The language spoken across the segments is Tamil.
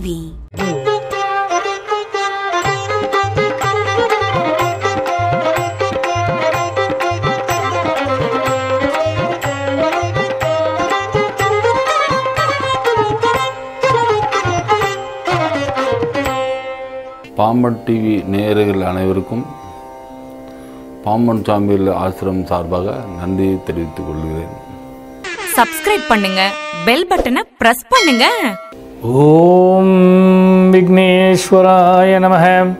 டிவி பாம்பன் டிவி நேயர்கள் அனைவருக்கும் பாம்பன் சாமியில் ஆசிரமம் சார்பாக நன்றியை தெரிவித்துக் கொள்கிறேன் சப்ஸ்கிரைப் பண்ணுங்க பெல் பட்டனை பிரஸ் பண்ணுங்க ஓம் விக்னேஸ்வராய நம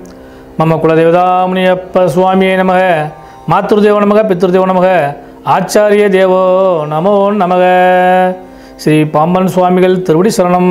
மம குலதேவதாமுனியப்ப சுவாமியே நம மாத்ருதேவ நமக பித்ருதேவ நமக ஆச்சாரிய தேவோ நமோ நமக ஸ்ரீ பாம்பன் சுவாமிகள் திருவடி சரணம்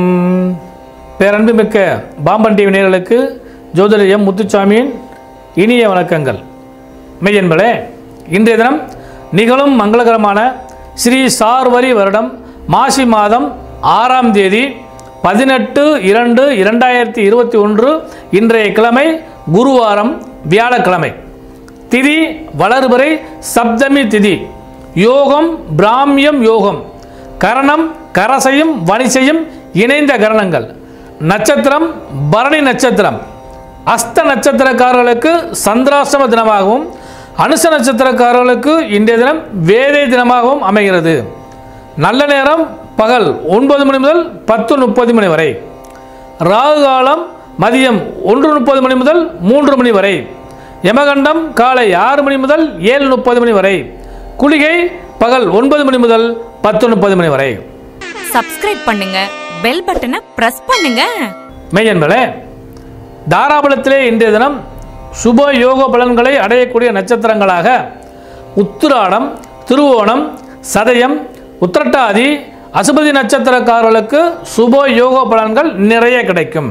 பேரன்புமிக்க பாம்பன் டிவி நேயர்களுக்கு ஜோதிடர் எம் முத்துச்சாமியின் இனிய வணக்கங்கள் மெய்யன்பளே இன்றைய தினம் நிகழும் மங்களகரமான ஸ்ரீ சார்வரி வருடம் மாசி மாதம் ஆறாம் தேதி பதினெட்டு இரண்டு இரண்டாயிரத்தி இருபத்தி ஒன்று இன்றைய கிழமை குருவாரம் வியாழக்கிழமை திதி வளர்பிறை சப்தமி திதி யோகம் பிராமியம் யோகம் கரணம் கரசையும் வனிசையும் இணைந்த கரணங்கள் நட்சத்திரம் பரணி நட்சத்திரம் அஸ்த நட்சத்திரக்காரர்களுக்கு சந்திராசிரம தினமாகவும் அனுச நட்சத்திரக்காரர்களுக்கு இன்றைய தினம் வேதை தினமாகவும் அமைகிறது நல்ல நேரம் பகல் ஒன்பது மணி முதல் பத்து முப்பது மணி வரை ராகு காலம் மதியம் ஒன்று முப்பது மணி முதல் மூன்று மணி வரை யமகண்டம் காலை ஆறு மணி முதல் ஏழு முப்பது மணி வரை குளிகை பகல் ஒன்பது மணி முதல் பத்து முப்பது மணி வரை சப்ஸ்கிரைப் பண்ணுங்க பெல் பட்டனை பிரஸ் பண்ணுங்க மெய்யன்பளே தாராபலத்திலே இன்றைய தினம் சுப யோக பலன்களை அடையக்கூடிய நட்சத்திரங்களாக உத்திராடம் திருவோணம் சதயம் உத்திரட்டாதி அசுபதி நட்சத்திரக்காரர்களுக்கு சுப யோக பலன்கள் நிறைய கிடைக்கும்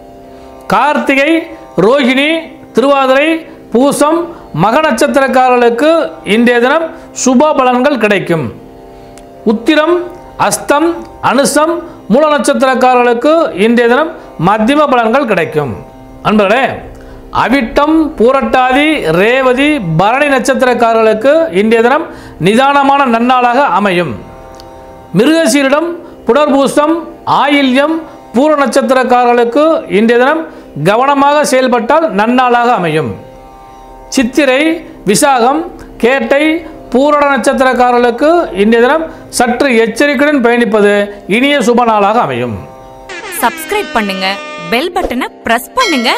கார்த்திகை ரோஹிணி திருவாதிரை பூசம் மக நட்சத்திரக்காரர்களுக்கு இன்றைய தினம் சுப பலன்கள் கிடைக்கும் உத்திரம் அஸ்தம் அனுசம் மூல நட்சத்திரக்காரர்களுக்கு இன்றைய தினம் மத்தியம பலன்கள் கிடைக்கும் அன்பர்களே அவிட்டம் பூரட்டாதி ரேவதி பரணி நட்சத்திரக்காரர்களுக்கு இன்றைய தினம் நிதானமான நன்னாளாக அமையும் மிருகசீரிடம் புனர்பூசம் ஆயில்யம் பூர நட்சத்திரக்காரர்களுக்கு இன்றைய தினம் கவனமாக செயல்பட்டால் நன்னாளாக அமையும் சித்திரை விசாகம் கேட்டை பூரண நட்சத்திரக்காரர்களுக்கு இன்றைய தினம் சற்று எச்சரிக்கையுடன் பயணிப்பது இனிய சுப நாளாக அமையும் சப்ஸ்கிரைப் பண்ணுங்க பெல் பட்டனை பிரஸ் பண்ணுங்க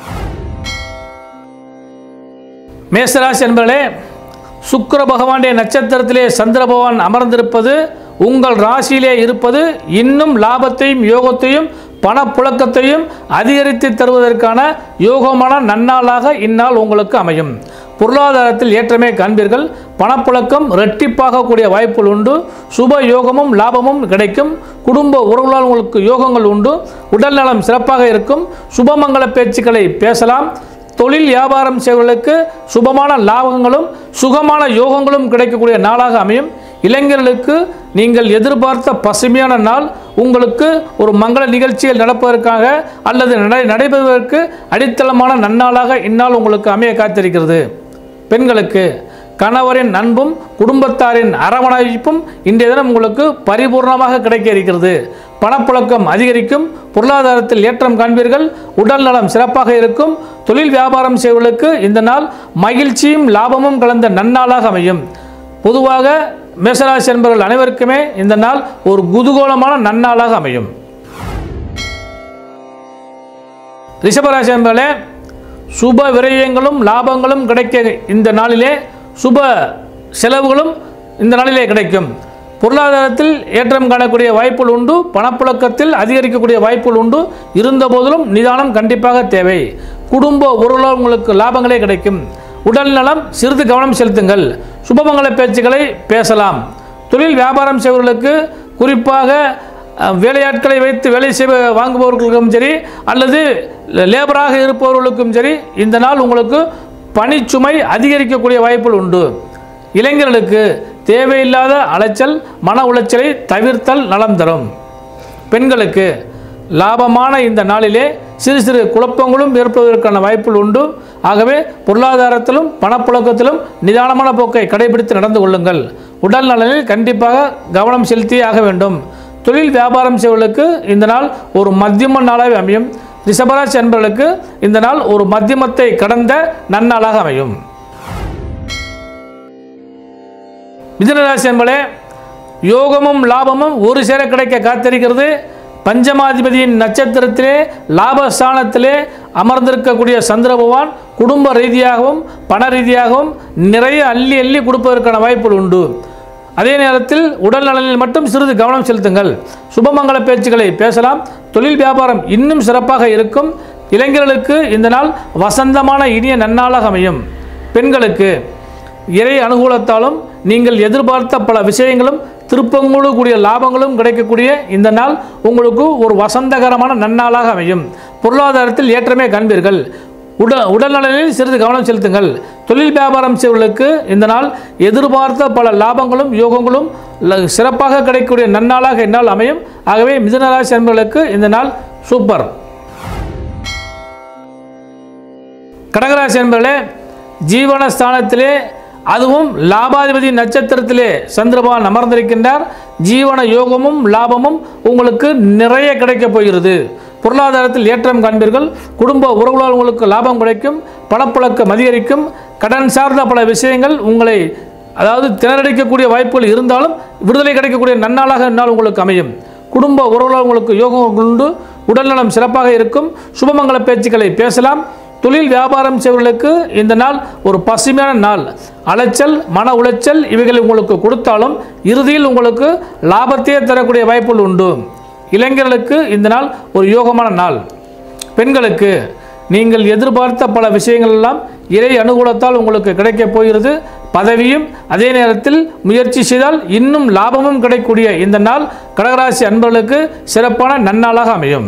மேசராசி என்பர்களே சுக்கிர பகவானுடைய நட்சத்திரத்திலே சந்திர பகவான் அமர்ந்திருப்பது உங்கள் ராசியிலே இருப்பது இன்னும் லாபத்தையும் யோகத்தையும் பணப்புழக்கத்தையும் அதிகரித்து தருவதற்கான யோகமான நன்னாளாக இந்நாள் உங்களுக்கு அமையும் பொருளாதாரத்தில் ஏற்றமே காண்பீர்கள் பணப்புழக்கம் இரட்டிப்பாகக்கூடிய வாய்ப்புகள் உண்டு சுப யோகமும் லாபமும் கிடைக்கும் குடும்ப உறவுகளால் உங்களுக்கு யோகங்கள் உண்டு உடல்நலம் சிறப்பாக இருக்கும் சுபமங்கல பேச்சுக்களை பேசலாம் தொழில் வியாபாரம் செய்வர்களுக்கு சுபமான லாபங்களும் சுகமான யோகங்களும் கிடைக்கக்கூடிய நாளாக அமையும் இளைஞர்களுக்கு நீங்கள் எதிர்பார்த்த பசுமையான நாள் உங்களுக்கு ஒரு மங்கள நிகழ்ச்சிகள் நடப்பதற்காக அல்லது நடை நடைபெறுவதற்கு அடித்தளமான நன்னாளாக இந்நாள் உங்களுக்கு அமைய காத்திருக்கிறது பெண்களுக்கு கணவரின் அன்பும் குடும்பத்தாரின் அரவணைப்பும் இன்றைய தினம் உங்களுக்கு பரிபூர்ணமாக கிடைக்க இருக்கிறது பணப்புழக்கம் அதிகரிக்கும் பொருளாதாரத்தில் ஏற்றம் காண்பீர்கள் உடல் நலம் சிறப்பாக இருக்கும் தொழில் வியாபாரம் செய்வர்களுக்கு இந்த நாள் மகிழ்ச்சியும் லாபமும் கலந்த நன்னாளாக அமையும் பொதுவாக மேசராசி என்பவர்கள் அனைவருக்குமே இந்த நாள் ஒரு குதூகோலமான நன்னாளாக அமையும் ரிஷபராசி என்பவர்களே சுப விரயங்களும் லாபங்களும் கிடைக்க இந்த நாளிலே சுப செலவுகளும் இந்த நாளிலே கிடைக்கும் பொருளாதாரத்தில் ஏற்றம் காணக்கூடிய வாய்ப்புகள் உண்டு பணப்புழக்கத்தில் அதிகரிக்கக்கூடிய வாய்ப்புகள் உண்டு இருந்த போதிலும் நிதானம் கண்டிப்பாக தேவை குடும்ப உறவுகள் உங்களுக்கு லாபங்களே கிடைக்கும் உடல் நலம் சிறிது கவனம் செலுத்துங்கள் சுபமங்கல பேச்சுக்களை பேசலாம் தொழில் வியாபாரம் செய்வர்களுக்கு குறிப்பாக அஹ், வேலையாட்களை வைத்து வேலை செய்வ வாங்குபவர்களுக்கும் சரி அல்லது லேபராக இருப்பவர்களுக்கும் சரி இந்த நாள் உங்களுக்கு பணிச்சுமை அதிகரிக்கக்கூடிய வாய்ப்புகள் உண்டு இளைஞர்களுக்கு தேவையில்லாத அலைச்சல் மன உளைச்சலை தவிர்த்தல் நலம் தரும் பெண்களுக்கு லாபமான இந்த நாளிலே சிறு சிறு குழப்பங்களும் ஏற்படுவதற்கான வாய்ப்புகள் உண்டு ஆகவே பொருளாதாரத்திலும் பணப்புழக்கத்திலும் நிதானமான போக்கை கடைபிடித்து நடந்து கொள்ளுங்கள் உடல் நலனில் கண்டிப்பாக கவனம் செலுத்தியே ஆக வேண்டும் தொழில் வியாபாரம் செய்வர்களுக்கு இந்த நாள் ஒரு மத்தியம நாளாக அமையும் ரிஷபராசி என்பவர்களுக்கு இந்த நாள் ஒரு மத்தியமத்தை கடந்த நன்னாளாக அமையும் மிதுனராசி என்பளே யோகமும் லாபமும் ஒரு சேர கிடைக்க காத்திருக்கிறது பஞ்சமாதிபதியின் நட்சத்திரத்திலே லாபஸ்தானத்திலே அமர்ந்திருக்கக்கூடிய சந்திர பகவான் குடும்ப ரீதியாகவும் பண ரீதியாகவும் நிறைய அள்ளி அள்ளி கொடுப்பதற்கான வாய்ப்புகள் உண்டு அதே நேரத்தில் உடல் நலனில் மட்டும் சிறிது கவனம் செலுத்துங்கள் சுபமங்கல பேச்சுக்களை பேசலாம் தொழில் வியாபாரம் இன்னும் சிறப்பாக இருக்கும் இளைஞர்களுக்கு இந்த நாள் வசந்தமான இனிய நன்னாளாக அமையும் பெண்களுக்கு இறை அனுகூலத்தாலும் நீங்கள் எதிர்பார்த்த பல விஷயங்களும் திருப்பங்களோடு கூடிய லாபங்களும் கிடைக்கக்கூடிய இந்த நாள் உங்களுக்கு ஒரு வசந்தகரமான நன்னாளாக அமையும் பொருளாதாரத்தில் ஏற்றமே காண்பீர்கள் உட உடல்நலனில் சிறிது கவனம் செலுத்துங்கள் தொழில் வியாபாரம் செய்வர்களுக்கு இந்த நாள் எதிர்பார்த்த பல லாபங்களும் யோகங்களும் ல- சிறப்பாக கிடைக்கக்கூடிய நன்னாளாக இந்நாள் அமையும் ஆகவே மிதுனராசி என்பவர்களுக்கு இந்த நாள் சூப்பர் கடகராசி என்பவர்களே ஜீவனஸ்தானத்திலே அதுவும் லாபாதிபதி நட்சத்திரத்திலே சந்திரபகவான் அமர்ந்திருக்கின்றார் ஜீவன யோகமும் லாபமும் உங்களுக்கு நிறைய கிடைக்கப் போகிறது பொருளாதாரத்தில் ஏற்றம் காண்பீர்கள் குடும்ப உறவுகளால் உங்களுக்கு லாபம் கிடைக்கும் பணப்புழக்கம் அதிகரிக்கும் கடன் சார்ந்த பல விஷயங்கள் உங்களை அதாவது திணறடிக்கக்கூடிய வாய்ப்புகள் இருந்தாலும் விடுதலை கிடைக்கக்கூடிய நன்னாளாக இந்நாள் உங்களுக்கு அமையும் குடும்ப உறவுகளால் உங்களுக்கு யோகம் உண்டு உடல்நலம் சிறப்பாக இருக்கும் சுபமங்கல பேச்சுக்களை பேசலாம் தொழில் வியாபாரம் செய்வர்களுக்கு இந்த நாள் ஒரு பசுமையான நாள் அலைச்சல் மன உளைச்சல் இவைகளை உங்களுக்கு கொடுத்தாலும் இறுதியில் உங்களுக்கு லாபத்தையே தரக்கூடிய வாய்ப்புகள் உண்டு இளைஞர்களுக்கு இந்த நாள் ஒரு யோகமான நாள் பெண்களுக்கு நீங்கள் எதிர்பார்த்த பல விஷயங்கள் எல்லாம் இறை அனுகூலத்தால் உங்களுக்கு கிடைக்கப் போகிறது பதவியும் அதே நேரத்தில் முயற்சி செய்தால் இன்னும் லாபமும் கிடைக்கக்கூடிய இந்த நாள் கடகராசி அன்பர்களுக்கு சிறப்பான நன்னாளாக அமையும்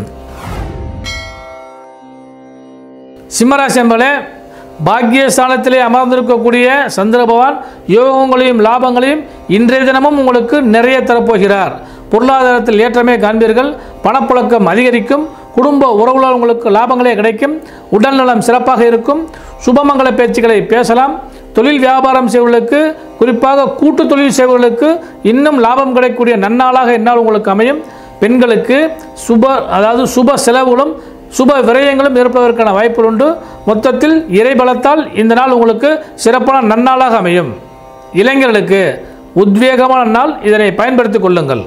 சிம்மராசி என்பதே பாக்கியஸ்தானத்திலே அமர்ந்திருக்கக்கூடிய சந்திர பகவான் யோகங்களையும் லாபங்களையும் இன்றைய தினமும் உங்களுக்கு நிறைய தரப்போகிறார் பொருளாதாரத்தில் ஏற்றமே காண்பீர்கள் பணப்புழக்கம் அதிகரிக்கும் குடும்ப உறவுகளால் உங்களுக்கு லாபங்களே கிடைக்கும் உடல்நலம் சிறப்பாக இருக்கும் சுபமங்கல பேச்சுக்களை பேசலாம் தொழில் வியாபாரம் செய்வர்களுக்கு குறிப்பாக கூட்டு தொழில் செய்வர்களுக்கு இன்னும் லாபம் கிடைக்கக்கூடிய நன்னாளாக என்னால் உங்களுக்கு அமையும் பெண்களுக்கு சுப அதாவது சுப செலவுகளும் சுப விரயங்களும் ஏற்படுவதற்கான வாய்ப்புகள் உண்டு மொத்தத்தில் இறைபலத்தால் இந்த நாள் உங்களுக்கு சிறப்பான நன்னாளாக அமையும் இளைஞர்களுக்கு உத்வேகமான நாள் இதனை பயன்படுத்திக் கொள்ளுங்கள்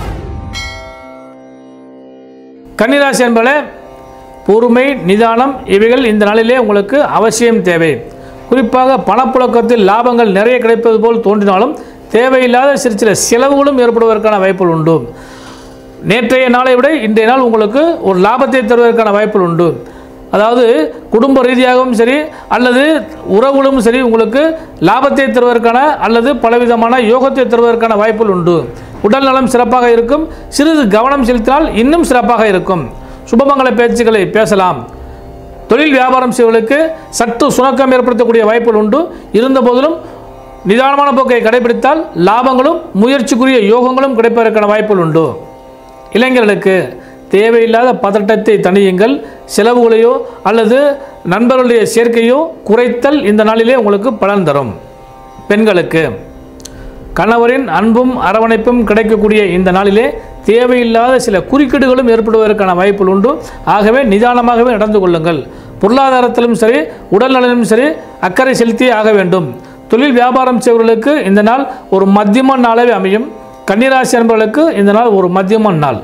கன்னிராசி என்பதே பொறுமை நிதானம் இவைகள் இந்த நாளிலே உங்களுக்கு அவசியம் தேவை குறிப்பாக பணப்புழக்கத்தில் லாபங்கள் நிறைய கிடைப்பது போல் தோன்றினாலும் தேவையில்லாத சிறு சில செலவுகளும் ஏற்படுவதற்கான வாய்ப்புகள் உண்டு நேற்றைய நாளை விட இன்றைய நாள் உங்களுக்கு ஒரு லாபத்தை தருவதற்கான வாய்ப்புகள் உண்டு அதாவது குடும்ப ரீதியாகவும் சரி அல்லது உறவுகளும் சரி உங்களுக்கு லாபத்தை தருவதற்கான அல்லது பலவிதமான யோகத்தை தருவதற்கான வாய்ப்புகள் உண்டு உடல் நலம் சிறப்பாக இருக்கும் சிறிது கவனம் செலுத்தினால் இன்னும் சிறப்பாக இருக்கும் சுபமங்கல பேச்சுக்களை பேசலாம் தொழில் வியாபாரம் செய்வர்களுக்கு சற்று சுணக்கம் ஏற்படுத்தக்கூடிய வாய்ப்புகள் உண்டு இருந்தபோதிலும் நிதானமான போக்கை கடைபிடித்தால் லாபங்களும் முயற்சிக்குரிய யோகங்களும் கிடைப்பதற்கான வாய்ப்புகள் உண்டு இளைஞர்களுக்கு தேவையில்லாத பதட்டத்தை தணியுங்கள் செலவுகளையோ அல்லது நண்பர்களுடைய சேர்க்கையோ குறைத்தல் இந்த நாளிலே உங்களுக்கு பலன் தரும் பெண்களுக்கு கணவரின் அன்பும் அரவணைப்பும் கிடைக்கக்கூடிய இந்த நாளிலே தேவையில்லாத சில குறுக்கீடுகளும் ஏற்படுவதற்கான வாய்ப்புகள் உண்டு ஆகவே நிதானமாகவே நடந்து கொள்ளுங்கள் பொருளாதாரத்திலும் சரி உடல் நலனிலும் சரி அக்கறை செலுத்தியே ஆக வேண்டும் தொழில் வியாபாரம் செய்வர்களுக்கு இந்த நாள் ஒரு மத்தியம நாளாகவே அமையும் கன்னிராசி அன்பர்களுக்கு இந்த நாள் ஒரு மத்தியம நாள்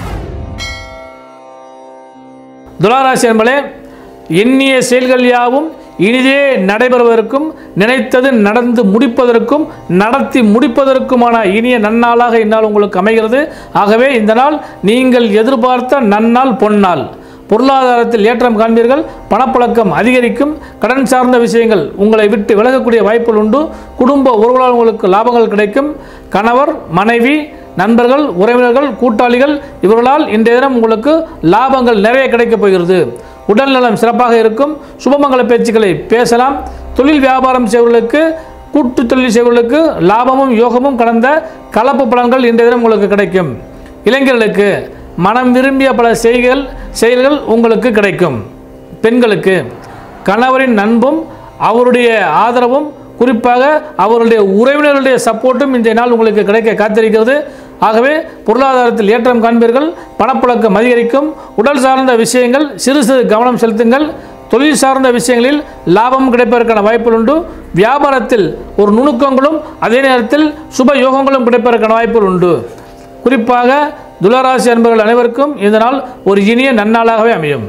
துளாராசி என்பளே எண்ணிய செயல்கள் யாவும் இனிதே நடைபெறுவதற்கும் நினைத்தது நடந்து முடிப்பதற்கும் நடத்தி முடிப்பதற்குமான இனிய நன்னாளாக இந்நாள் உங்களுக்கு அமைகிறது ஆகவே இந்த நாள் நீங்கள் எதிர்பார்த்த நன்னாள் பொன்னாள் பொருளாதாரத்தில் ஏற்றம் காண்பீர்கள் பணப்பழக்கம் அதிகரிக்கும் கடன் சார்ந்த விஷயங்கள் உங்களை விட்டு விலகக்கூடிய வாய்ப்புகள் உண்டு குடும்ப உறவுகளால் உங்களுக்கு லாபங்கள் கிடைக்கும் கணவர் மனைவி நண்பர்கள் உறவினர்கள் கூட்டாளிகள் இவர்களால் இன்றைய தினம் உங்களுக்கு லாபங்கள் நிறைய கிடைக்கப் போகிறது உடல் நலம் சிறப்பாக இருக்கும் சுபமங்கல பேச்சுக்களை பேசலாம் தொழில் வியாபாரம் செய்வர்களுக்கு கூட்டு தொழில் செய்வர்களுக்கு லாபமும் யோகமும் கடந்த கலப்பு பலன்கள் இன்றைய தினம் உங்களுக்கு கிடைக்கும் இளைஞர்களுக்கு மனம் விரும்பிய பல செய்கள் செயல்கள் உங்களுக்கு கிடைக்கும் பெண்களுக்கு கணவரின் அன்பும் அவருடைய ஆதரவும் குறிப்பாக அவருடைய உறவினர்களுடைய சப்போர்ட்டும் இன்றைய நாள் உங்களுக்கு கிடைக்க காத்திருக்கிறது ஆகவே பொருளாதாரத்தில் ஏற்றம் காண்பீர்கள் பணப்புழக்கம் அதிகரிக்கும் உடல் சார்ந்த விஷயங்கள் சிறு சிறு கவனம் செலுத்துங்கள் தொழில் சார்ந்த விஷயங்களில் லாபம் கிடைப்பதற்கான வாய்ப்புகள் உண்டு வியாபாரத்தில் ஒரு நுணுக்கங்களும் அதே நேரத்தில் சுப யோகங்களும் கிடைப்பதற்கான வாய்ப்புகள் உண்டு குறிப்பாக துளராசி அன்பர்கள் அனைவருக்கும் இந்த நாள் ஒரு இனிய நன்னாளாகவே அமையும்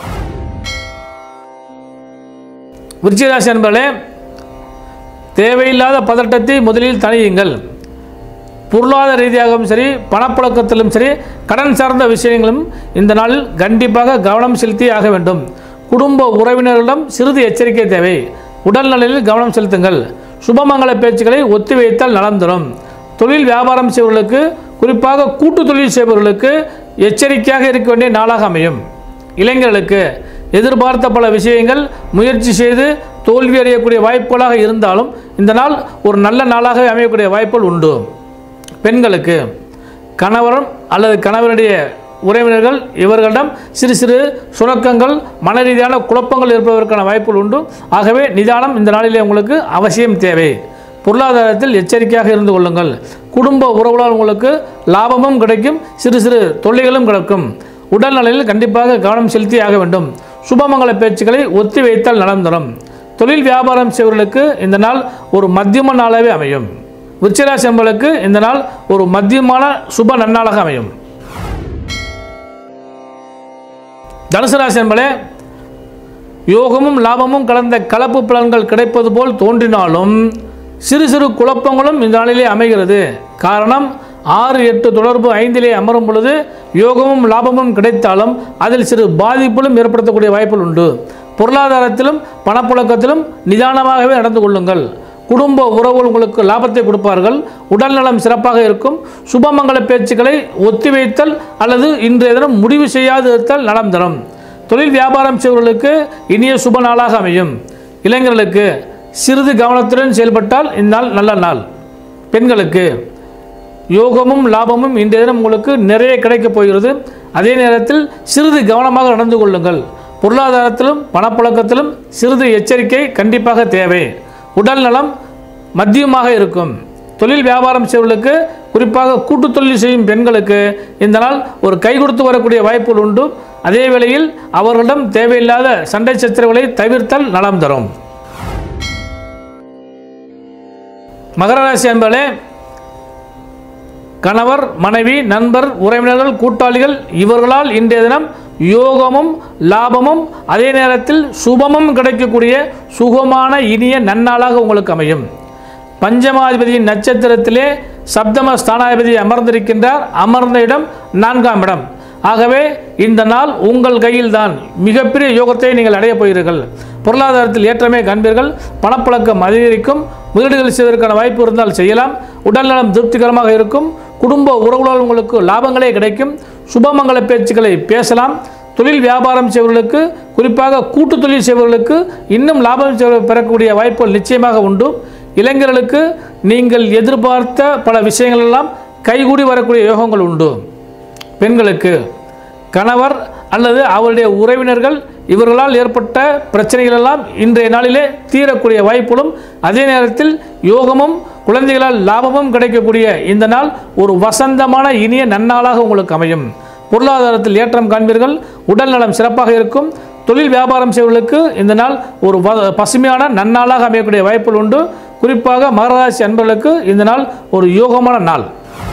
விருச்சிகராசி அன்பர்களே தேவையில்லாத பதட்டத்தை முதலில் தணியுங்கள் பொருளாதார ரீதியாகவும் சரி பணப்புழக்கத்திலும் சரி கடன் சார்ந்த விஷயங்களும் இந்த நாளில் கண்டிப்பாக கவனம் செலுத்தி ஆக வேண்டும் குடும்ப உறவினர்களிடம் சிறிது எச்சரிக்கை தேவை உடல் நலனில் கவனம் செலுத்துங்கள் சுபமங்கல பேச்சுக்களை ஒத்திவைத்தால் நலம் தரும் தொழில் வியாபாரம் செய்பவர்களுக்கு குறிப்பாக கூட்டு தொழில் செய்பவர்களுக்கு எச்சரிக்கையாக இருக்க வேண்டிய நாளாக அமையும் இளைஞர்களுக்கு எதிர்பார்த்த பல விஷயங்கள் முயற்சி செய்து தோல்வி அடையக்கூடிய வாய்ப்புகளாக இருந்தாலும் இந்த நாள் ஒரு நல்ல நாளாக அமையக்கூடிய வாய்ப்புகள் உண்டு பெண்களுக்கு கணவரும் அல்லது கணவனுடைய உறவினர்கள் இவர்களிடம் சிறு சிறு சுணக்கங்கள் மன ரீதியான குழப்பங்கள் இருப்பதற்கான வாய்ப்புகள் உண்டு ஆகவே நிதானம் இந்த நாளிலே உங்களுக்கு அவசியம் தேவை பொருளாதாரத்தில் எச்சரிக்கையாக இருந்து கொள்ளுங்கள் குடும்ப உறவுகளால் உங்களுக்கு லாபமும் கிடைக்கும் சிறு சிறு தொல்லைகளும் கிடைக்கும் உடல்நலையில் கண்டிப்பாக கவனம் செலுத்தி ஆக வேண்டும் சுபமங்கல பேச்சுக்களை ஒத்தி வைத்தால் நலம் தரும் தொழில் வியாபாரம் செய்வர்களுக்கு இந்த நாள் ஒரு மத்தியம நாளாகவே அமையும் விருச்சிராசி என்பவர்களுக்கு இந்த நாள் ஒரு மத்தியமான சுப நன்னாளாக அமையும் தனுசு ராசி என்பதே யோகமும் லாபமும் கலந்த கலப்பு பலன்கள் கிடைப்பது போல் தோன்றினாலும் சிறு சிறு குழப்பங்களும் இந்த நாளிலே அமைகிறது காரணம் ஆறு எட்டு தொடர்பு ஐந்திலே அமரும் பொழுது யோகமும் லாபமும் கிடைத்தாலும் அதில் சிறு பாதிப்புகளும் ஏற்படுத்தக்கூடிய வாய்ப்புகள் உண்டு பொருளாதாரத்திலும் பணப்புழக்கத்திலும் நிதானமாகவே நடந்து கொள்ளுங்கள் குடும்ப உறவுகள் உங்களுக்கு லாபத்தை கொடுப்பார்கள் உடல்நலம் சிறப்பாக இருக்கும் சுபமங்கல பேச்சுக்களை ஒத்திவைத்தல் அல்லது இன்றைய தினம் முடிவு செய்யாது இருத்தல் நலம் தரும் தொழில் வியாபாரம் செய்வர்களுக்கு இனிய சுப நாளாக அமையும் இளைஞர்களுக்கு சிறிது கவனத்துடன் செயல்பட்டால் இந்நாள் நல்ல நாள் பெண்களுக்கு யோகமும் லாபமும் இன்றைய தினம் உங்களுக்கு நிறைய கிடைக்கப் போகிறது அதே நேரத்தில் சிறிது கவனமாக நடந்து கொள்ளுங்கள் பொருளாதாரத்திலும் பணப்புழக்கத்திலும் சிறிது எச்சரிக்கை கண்டிப்பாக தேவை உடல் நலம் மத்தியமாக இருக்கும் தொழில் வியாபாரம் செய்வர்களுக்கு குறிப்பாக கூட்டு தொழில் செய்யும் பெண்களுக்கு இந்த நாள் ஒரு கை கொடுத்து வரக்கூடிய வாய்ப்புகள் உண்டு அதே வேளையில் அவர்களிடம் தேவையில்லாத சண்டை சச்சரவுகளை தவிர்த்தல் நலம் தரும் மகர ராசி என்பதே கணவர் மனைவி நண்பர் உறவினர்கள் கூட்டாளிகள் இவர்களால் இன்றைய தினம் யோகமும் லாபமும் அதே நேரத்தில் சுபமும் கிடைக்கக்கூடிய சுகமான இனிய நன்னாளாக உங்களுக்கு அமையும் பஞ்சமாதிபதியின் நட்சத்திரத்திலே சப்தம ஸ்தானாதிபதி அமர்ந்திருக்கின்றார் அமர்ந்த இடம் நான்காம் இடம் ஆகவே இந்த நாள் உங்கள் கையில்தான் மிகப்பெரிய யோகத்தை நீங்கள் அடையப் போகிறீர்கள் பொருளாதாரத்தில் ஏற்றமே காண்பீர்கள் பணப்புழக்கம் அதிகரிக்கும் முதலீடுகள் செய்வதற்கான வாய்ப்பு இருந்தால் செய்யலாம் உடல்நலம் திருப்திகரமாக இருக்கும் குடும்ப உறவுகளால் உங்களுக்கு லாபங்களே கிடைக்கும் சுபமங்கல பேச்சுக்களை பேசலாம் தொழில் வியாபாரம் செய்வர்களுக்கு குறிப்பாக கூட்டு தொழில் செய்வர்களுக்கு இன்னும் லாபம் செய்வ- பெறக்கூடிய வாய்ப்புகள் நிச்சயமாக உண்டு இளைஞர்களுக்கு நீங்கள் எதிர்பார்த்த பல விஷயங்கள் எல்லாம் கைகூடி வரக்கூடிய யோகங்கள் உண்டு பெண்களுக்கு கணவர் அல்லது அவருடைய உறவினர்கள் இவர்களால் ஏற்பட்ட பிரச்சனைகள் எல்லாம் இன்றைய நாளிலே தீரக்கூடிய வாய்ப்புகளும் அதே நேரத்தில் யோகமும் குழந்தைகளால் லாபமும் கிடைக்கக்கூடிய இந்த நாள் ஒரு வசந்தமான இனிய நன்னாளாக உங்களுக்கு அமையும் பொருளாதாரத்தில் ஏற்றம் காண்பீர்கள் உடல் நலம் சிறப்பாக இருக்கும் தொழில் வியாபாரம் செய்வர்களுக்கு இந்த நாள் ஒரு வ- பசுமையான நன்னாளாக அமையக்கூடிய வாய்ப்புகள் உண்டு குறிப்பாக மகராசி அன்பர்களுக்கு இந்த நாள் ஒரு யோகமான நாள்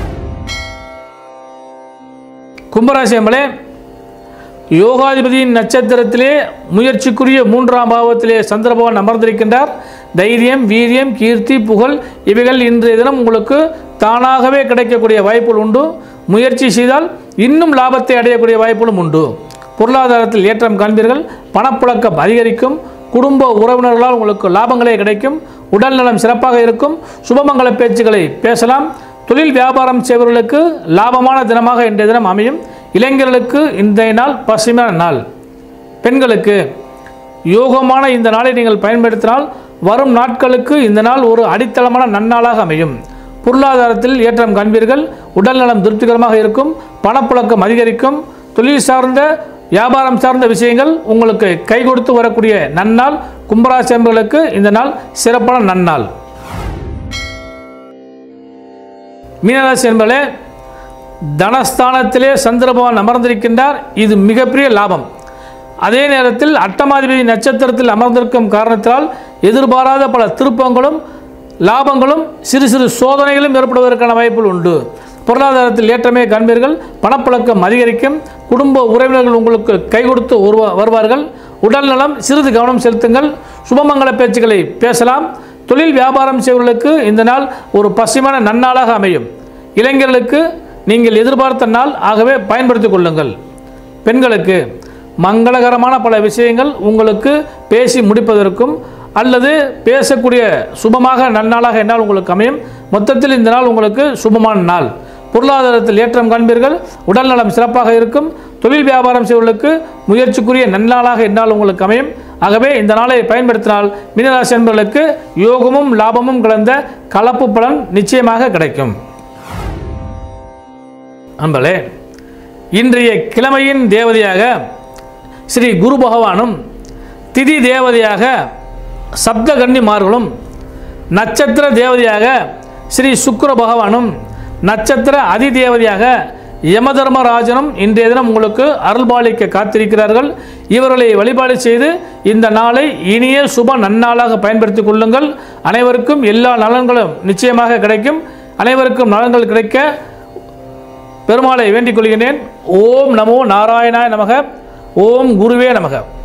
கும்பராசி அம்பளே யோகாதிபதியின் நட்சத்திரத்திலே முயற்சிக்குரிய மூன்றாம் பாவத்திலே சந்திரபவன் அமர்ந்திருக்கின்றார் தைரியம் வீரியம் கீர்த்தி புகழ் இவைகள் இன்றைய தினம் உங்களுக்கு தானாகவே கிடைக்கக்கூடிய வாய்ப்புகள் உண்டு முயற்சி செய்தால் இன்னும் லாபத்தை அடையக்கூடிய வாய்ப்புகளும் உண்டு பொருளாதாரத்தில் ஏற்றம் காண்பீர்கள் பணப்புழக்கம் அதிகரிக்கும் குடும்ப உறவினர்களால் உங்களுக்கு லாபங்களே கிடைக்கும் உடல்நலம் சிறப்பாக இருக்கும் சுபமங்கல பேச்சுக்களை பேசலாம் தொழில் வியாபாரம் செய்பவர்களுக்கு லாபமான தினமாக இன்றைய தினம் அமையும் இளைஞர்களுக்கு இன்றைய நாள் பசுமையான நாள் பெண்களுக்கு யோகமான இந்த நாளை நீங்கள் பயன்படுத்தினால் வரும் நாட்களுக்கு இந்த நாள் ஒரு அடித்தளமான நன்னாளாக அமையும் பொருளாதாரத்தில் ஏற்றம் காண்பீர்கள் உடல்நலம் திருப்திகரமாக இருக்கும் பணப்புழக்கம் அதிகரிக்கும் தொழில் சார்ந்த வியாபாரம் சார்ந்த விஷயங்கள் உங்களுக்கு கை கொடுத்து வரக்கூடிய நன்னாள் கும்பராசி அன்பர்களுக்கு இந்த நாள் சிறப்பான நன்னாள் மீனராசி என்பதே தனஸ்தானத்திலே சந்திர பகவான் அமர்ந்திருக்கின்றார் இது மிகப்பெரிய லாபம் அதே நேரத்தில் அட்டமாதிபதி நட்சத்திரத்தில் அமர்ந்திருக்கும் காரணத்தால் எதிர்பாராத பல திருப்பங்களும் லாபங்களும் சிறு சிறு சோதனைகளும் ஏற்படுவதற்கான வாய்ப்புகள் உண்டு பொருளாதாரத்தில் ஏற்றமே காண்பீர்கள் பணப்புழக்கம் அதிகரிக்கும் குடும்ப உறவினர்கள் உங்களுக்கு கை கொடுத்து வருவா- வருவார்கள் உடல்நலம் சிறிது கவனம் செலுத்துங்கள் சுபமங்கல பேச்சுக்களை பேசலாம் தொழில் வியாபாரம் செய்வர்களுக்கு இந்த நாள் ஒரு பசுமையான நன்னாளாக அமையும் இளைஞர்களுக்கு நீங்கள் எதிர்பார்த்த நாள் ஆகவே பயன்படுத்திக் கொள்ளுங்கள் பெண்களுக்கு மங்களகரமான பல விஷயங்கள் உங்களுக்கு பேசி முடிப்பதற்கும் அல்லது பேசக்கூடிய சுபமாக நன்னாளாக என்னால் உங்களுக்கு அமையும் மொத்தத்தில் இந்த நாள் உங்களுக்கு சுபமான நாள் பொருளாதாரத்தில் ஏற்றம் காண்பீர்கள் உடல்நலம் சிறப்பாக இருக்கும் தொழில் வியாபாரம் செய்வர்களுக்கு முயற்சிக்குரிய நன்னாளாக என்னால் உங்களுக்கு அமையும் ஆகவே இந்த நாளை பயன்படுத்தினால் மீனராசி என்பவர்களுக்கு யோகமும் லாபமும் கலந்த கலப்பு பலன் நிச்சயமாக கிடைக்கும் அன்பளே இன்றைய கிழமையின் தேவதையாக ஸ்ரீ குரு பகவானும் திதி தேவதையாக சப்தகன்னிமார்களும் நட்சத்திர தேவதையாக ஸ்ரீ சுக்கிர பகவானும் நட்சத்திர அதிதேவதையாக யமதர்மராஜனும் இன்றைய தினம் உங்களுக்கு அருள்பாலிக்க காத்திருக்கிறார்கள் இவர்களை வழிபாடு செய்து இந்த நாளை இனிய சுப நன்னாளாக பயன்படுத்திக் கொள்ளுங்கள் அனைவருக்கும் எல்லா நலன்களும் நிச்சயமாக கிடைக்கும் அனைவருக்கும் நலன்கள் கிடைக்க பெருமாளை வேண்டிக் கொள்கிறேன் ஓம் நமோ நாராயணாய நமக ஓம் குருவே நமக